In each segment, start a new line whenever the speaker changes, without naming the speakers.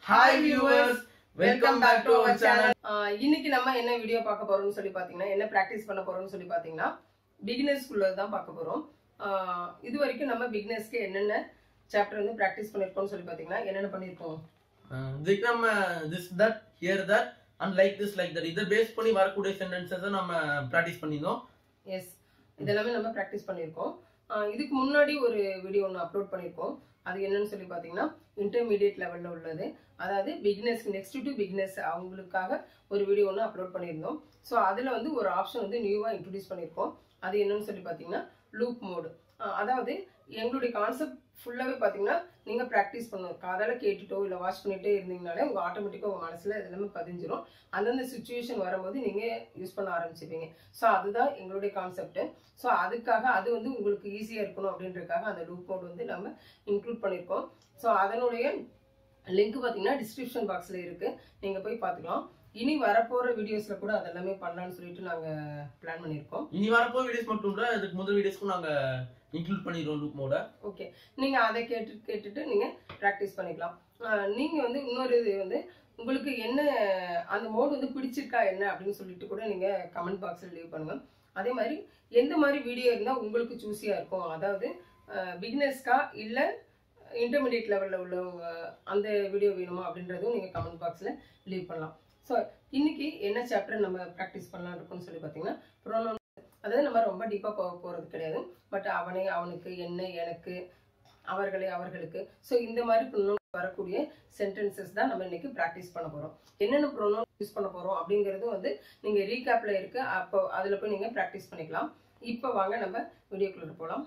hi viewers welcome back to our channel
ah இன்னைக்கு நம்ம என்ன வீடியோ பார்க்க போறோம்னு சொல்லி பாத்தீங்கன்னா என்ன பிராக்டிஸ் பண்ண போறோம்னு சொல்லி பாத்தீங்கன்னா பிகினர்ஸ்குள்ள தான் பார்க்க போறோம் ஆஹ் இது வரைக்கும் நம்ம பிகினர்ஸ்க்கு என்னென்ன சாப்டர் வந்து பிராக்டிஸ் பண்ணிருக்கோம்னு சொல்லி பாத்தீங்கன்னா என்னென்ன பண்ணிருக்கோம்
இதுக்கு நம்ம this that here that and like this like that இதை பேஸ் பண்ணி வரக்கூடிய சென்டென்சஸ் நம்ம ப்ராக்டிஸ் பண்ணியிருந்தோம்
எஸ் இதெல்லாமே நம்ம பிராக்டிஸ் பண்ணியிருக்கோம் ஆஹ் இதுக்கு முன்னாடி ஒரு வீடியோ ஒன்று அப்லோட் பண்ணியிருக்கோம் அது என்னன்னு சொல்லி பார்த்தீங்கன்னா இன்டர்மீடியட் லெவலில் உள்ளது அதாவது பிகினர்ஸ் நெக்ஸ்ட் டு பிகினர்ஸ் அவங்களுக்காக ஒரு வீடியோ ஒன்று அப்லோட் பண்ணியிருந்தோம் ஸோ அதில் வந்து ஒரு ஆப்ஷன் வந்து நியூவாக இன்ட்ரடியூஸ் பண்ணியிருக்கோம் அது என்னன்னு சொல்லி பார்த்தீங்கன்னா லூப் மோடு அதாவது எங்களுடைய கான்செப்ட் ஃபுல்லாகவே பார்த்தீங்கன்னா நீங்கள் ப்ராக்டிஸ் பண்ணணும் காதால கேட்டுட்டோ இல்லை வாட்ச் பண்ணிட்டே இருந்தீங்கனாலே உங்கள் ஆட்டோமேட்டிக்காக உங்கள் மனசில் இது எல்லாமே பதிஞ்சிரும் அந்தந்த சுச்சுவேஷன் வரும்போது நீங்கள் யூஸ் பண்ண ஆரம்பிச்சிப்பீங்க ஸோ அதுதான் எங்களுடைய கான்செப்ட் ஸோ அதுக்காக அது வந்து உங்களுக்கு ஈஸியாக இருக்கணும் அப்படின்றதுக்காக அந்த லூப் மோட் வந்து நம்ம இன்க்ளூட் பண்ணியிருக்கோம் ஸோ அதனுடைய லிங்க் பார்த்தீங்கன்னா டிஸ்கிரிப்ஷன் பாக்ஸில் இருக்குது நீங்கள் போய் பார்த்துக்கலாம் இனி வரப்போகிற வீடியோஸில் கூட அதெல்லாமே பண்ணலாம்னு சொல்லிட்டு நாங்கள் பிளான் பண்ணியிருக்கோம்
இனி வரப்போ வீடியோஸ் மட்டும் இல்ல இதுக்கு முதல் வீடியோஸ்க்கும் நாங்க இன்க்ளூட் பண்ணிடுவோம் லூப் மோட
ஓகே நீங்கள் அதை கேட்டு கேட்டுட்டு நீங்கள் ப்ராக்டிஸ் பண்ணிக்கலாம் நீங்கள் வந்து இன்னொரு இது வந்து உங்களுக்கு என்ன அந்த மோட் வந்து பிடிச்சிருக்கா என்ன அப்படின்னு சொல்லிட்டு கூட நீங்கள் கமெண்ட் பாக்ஸில் லீவ் பண்ணுங்கள் அதே மாதிரி எந்த மாதிரி வீடியோ இருந்தால் உங்களுக்கு சூஸியாக இருக்கும் அதாவது பிகினர்ஸ்க்கா இல்லை இன்டர்மீடியட் லெவலில் உள்ளவங்க அந்த வீடியோ வேணுமா அப்படின்றதும் நீங்கள் கமெண்ட் பாக்ஸில் லீவ் பண்ணலாம் ஸோ இன்னைக்கு என்ன சாப்டர் நம்ம ப்ராக்டிஸ் பண்ணலாம் இருக்கோம்னு சொல்லி பார்த்தீங்கன்னா ப்ரோனோன் அதாவது நம்ம ரொம்ப டீப்பாக போக போகிறது கிடையாது பட் அவனை அவனுக்கு என்ன எனக்கு அவர்களே அவர்களுக்கு ஸோ இந்த மாதிரி ப்ரொனவுன் வரக்கூடிய சென்டென்சஸ் தான் நம்ம இன்னைக்கு ப்ராக்டிஸ் பண்ண போகிறோம் என்னென்ன ப்ரொனவுன் யூஸ் பண்ண போகிறோம் அப்படிங்கிறது வந்து நீங்கள் ரீகேப்பில் இருக்கு அப்போ அதில் போய் நீங்கள் ப்ராக்டிஸ் பண்ணிக்கலாம் இப்போ வாங்க நம்ம வீடியோக்குள்ளே போகலாம்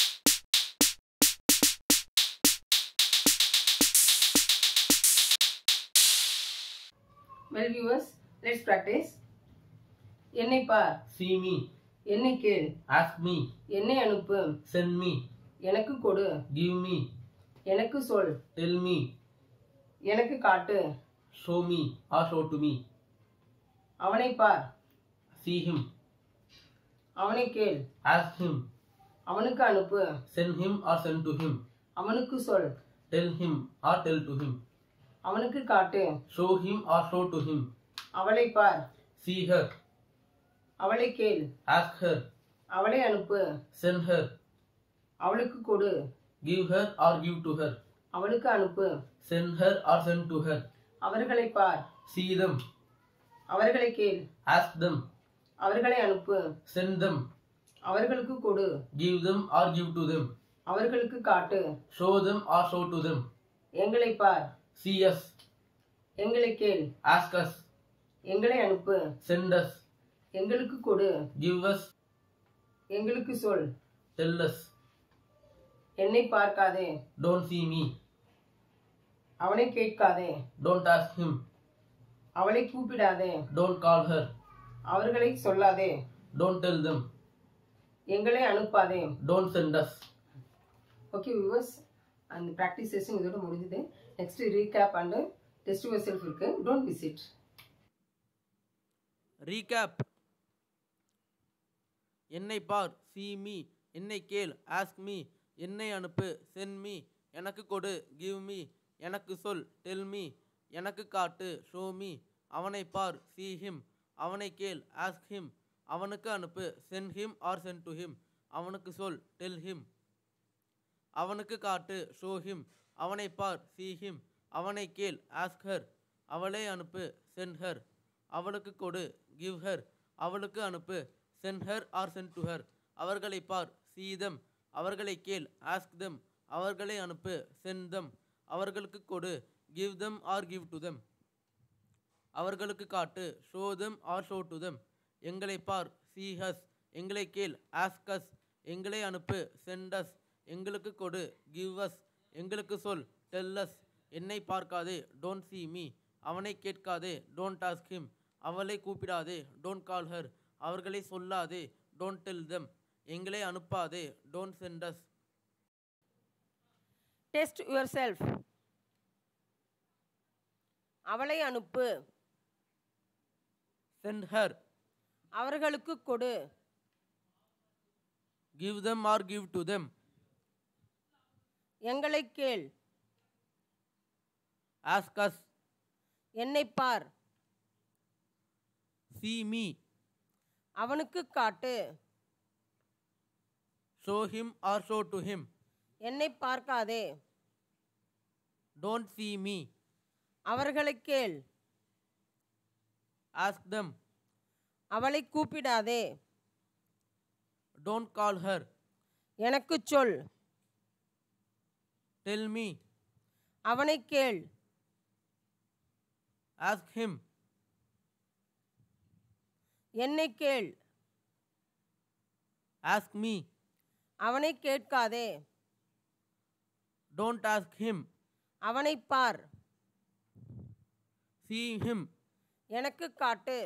வெல் வியூவர்ஸ் லெட்ஸ் ப்ராக்டிஸ் என்னை பார்
see me
என்னை கேள்
ask me
என்னை அனுப்பு
send me
எனக்கு கொடு
give me
எனக்கு சொல்
tell me
எனக்கு காட்டு
show me or show to me
அவனை பார்
see him
அவனை கேள்
ask him
அவனுக்கு அனுப்பு
send him or send to him
அவனுக்கு சொல்
tell him or tell to him
அவனுக்கு காட்டு
show him or show to him
அவளை பார்
see her
அவளை கேள்
ask her
அவளை அனுப்பு
send her
அவளுக்கு கொடு
give her or give to her
அவளுக்கு அனுப்பு
send her or send to her
அவர்களை பார்
see them
அவர்களை கேள்
ask them
அவர்களை அனுப்பு
send them
அவர்களுக்கு கொடு
give them or give to them
அவர்களுக்கு காட்டு
show them or show to them
எங்களை பார்
see us
எங்களை கேள்
ask us
எங்களை அனுப்பு
send us
எங்களுக்கு கொடு
give us
எங்களுக்கு சொல்
tell us
என்னை பார்க்காதே
don't see me
அவனை கேட்காதே
don't ask him
அவளை கூப்பிடாதே
don't call her
அவர்களை சொல்லாதே
don't tell them
எங்களை அனுப்பாதே
don't send us
okay viewers அந்த ப்ராக்டிஸ் செஷன் இதோட முடிஞ்சுது next recap and test yourself இருக்கு டோன்ட் விசிட்
ரீகேப் என்னை பார் see me என்னை கேள் ask me என்னை அனுப்பு send me எனக்கு கொடு give me எனக்கு சொல் tell me எனக்கு காட்டு show me அவனை பார் see him அவனை கேள் ask him அவனுக்கு அனுப்பு send him or send to him அவனுக்கு சொல் tell him அவனுக்கு காட்டு show him அவனை பார் see him அவனை கேள் ask her அவளை அனுப்பு send her அவளுக்கு கொடு give her அவளுக்கு அனுப்பு send her or send to her அவர்களை பார் see them அவர்களை கேள் ask them அவர்களை அனுப்பு send them அவர்களுக்கு கொடு give them or give to them அவர்களுக்கு காட்டு show them or show to them எங்களை பார் see us எங்களை கேள் ask us எங்களை அனுப்பு send us எங்களுக்கு கொடு give us எங்களுக்கு சொல் tell us என்னை பார்க்காதே don't see me அவனை கேட்காதே don't ask him அவளை கூப்பிடாதே don't call her அவர்களை சொல்லாதே don't tell them எங்களை அனுப்பாதே don't send us
test yourself அவளை அனுப்பு
send her
அவர்களுக்கு கொடு
give them or give to them
எங்களை கேள்
ask us
என்னை பார்
see me
அவனுக்கு காட்டு
show him or show to him
என்னை பார்க்காதே
don't see me
அவர்களைக் கேள்
ask them
அவளை கூப்பிடாதே
don't call her
எனக்குச் சொல்
tell me
அவனைக் கேள்
ask him
என்னை கேள்
ask me
அவனை கேட்காதே
don't ask him
அவனைப் பார்
see him
எனக்கு காட்டு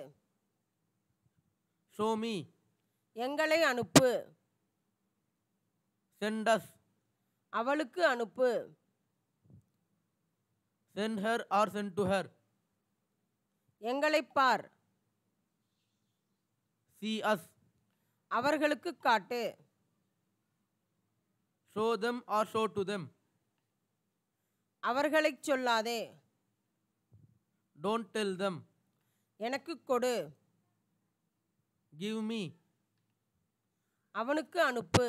show me
எங்களை அனுப்பு
send us
அவளுக்கு அனுப்பு
send her or send to her
எங்களைப் பார்
see us
அவர்களுக்கு காட்டு
show them or show to them
அவர்களைச் சொல்லாதே
don't tell them
எனக்கு கொடு
give me
அவனுக்கு அனுப்பு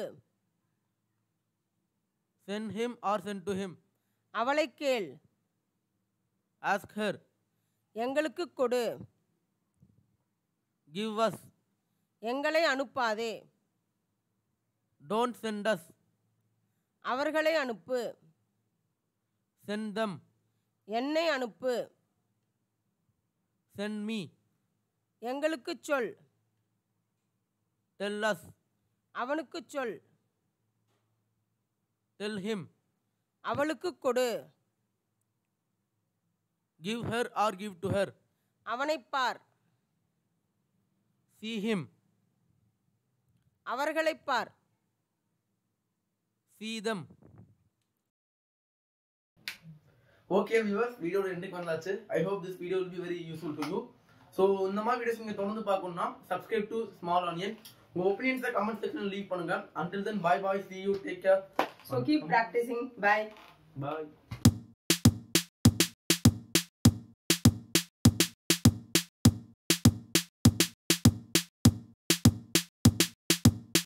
send him or send to him
அவளைக் கேள்
ask her
எங்களுக்கு கொடு
give us
எங்களை அனுப்பாதே
don't send us
அவர்களை அனுப்பு
send them
என்னை அனுப்பு
send me
எங்களுக்குச் சொல்
tell us
அவனுக்குச் சொல்
tell him
அவளுக்குக் கொடு
give her or give to her
அவனைப் பார்
see him
அவர்களைப் பார்
see them
ஓகே வியூவர்ஸ் வீடியோட எண்டுக்கு வந்தாச்சு I hope this video will be very useful to you so இந்த மாதிரி வீடியோஸ் நீங்கள் தொடர்ந்து பார்க்கணும்னா சப்ஸ்கிரைப் டு ஸ்மால் ஆனியன் உங்கள் ஒப்பீனியன்ஸை கமெண்ட் செக்ஷனில் லீவ் பண்ணுங்க until then bye bye see you take care
so keep practicing bye
bye